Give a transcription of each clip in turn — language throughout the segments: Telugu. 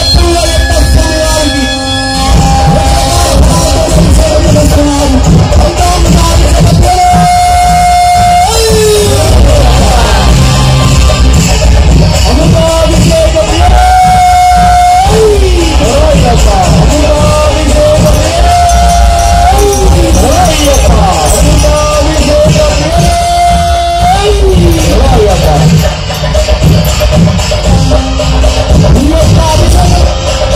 ఈ యొక్క అభిషేకం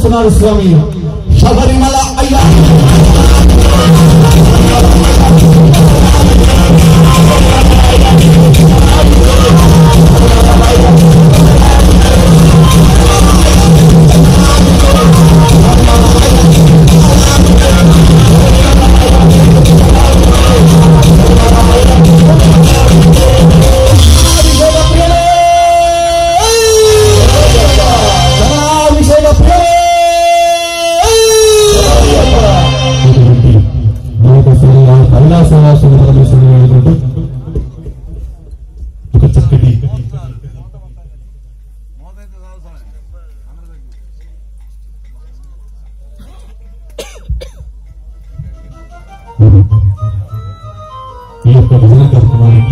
వస్తున్నారు స్వామి శబరిమల అయ్యా అభిషేక ప్రియులే! అభిషేక ప్రియులే! ఇటువంటి లోకసేవ కైలాసవాసుని పరమేశ్వరుని వేడుకుంటూ ఒక చక్కటి ఈ యొక్క భజన కార్యక్రమానికి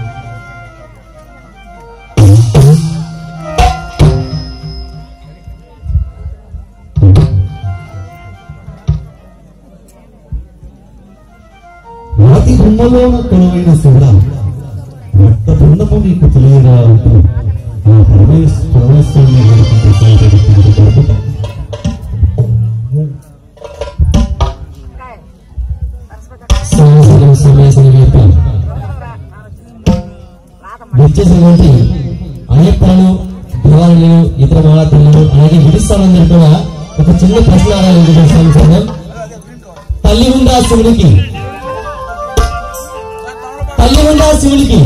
రాతి బొమ్మలోన కొలువైన శివుడ రక్త బృందము నీకు తెలియరా అంటూ ఆ పరమేశ్ పరమేశ్వరుని వేడుకుంటూ సాగబడుతుంది గడుపుతా సంవత్సరం సమేశం యొక్క వచ్చేసినటువంటి అయ్యప్పలను దేవాలయాలు ఇతర మహాతల్లు అలాగే విడిస్తానందరూ కూడా ఒక చిన్న ప్రశ్న అడగాలనుకుంటున్నాను తల్లి ఉందా శివునికి తల్లి ఉందా శివునికి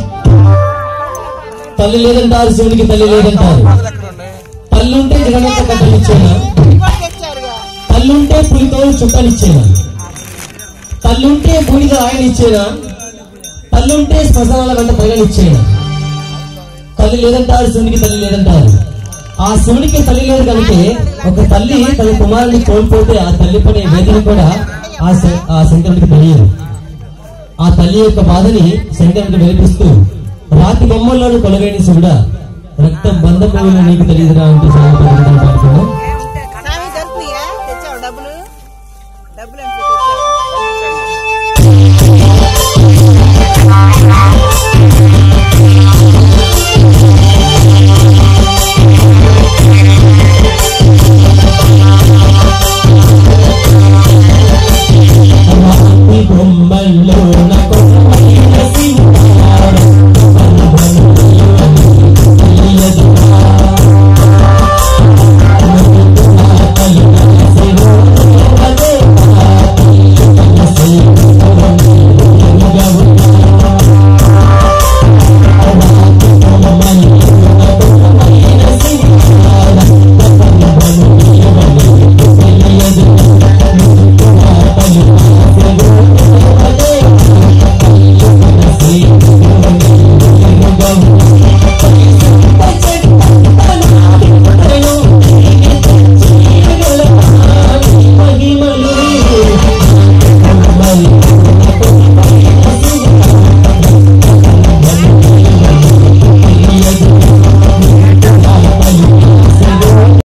తల్లి లేదంటారు శివునికి తల్లి లేదంటారు తల్లి ఉంటే జగనంత కట్టలు ఇచ్చేనా తల్లి ఉంటే పులితో చుట్టాలు ఇచ్చేనా తల్లి ఉంటే భూమిగా ఆయన ఇచ్చేనా తల్లి ఉంటే శ్మశానాల వెంట ప్రజలు ఇచ్చేనా తల్లి లేదంటారు శివునికి తల్లి లేదంటారు ఆ శివునికి తల్లి లేదు కనుక ఒక తల్లి తన కుమారుని కోల్పోతే ఆ తల్లి పడే వేదన కూడా ఆ శ- ఆ శంకరుడికి తెలియదు ఆ తల్లి యొక్క బాధని శంకరుడికి వినిపిస్తూ రాతి బొమ్మల్లోని కొలవేని శివుడా రక్తం బంధ నీకు తెలియదురా అంటూ శంకరుడు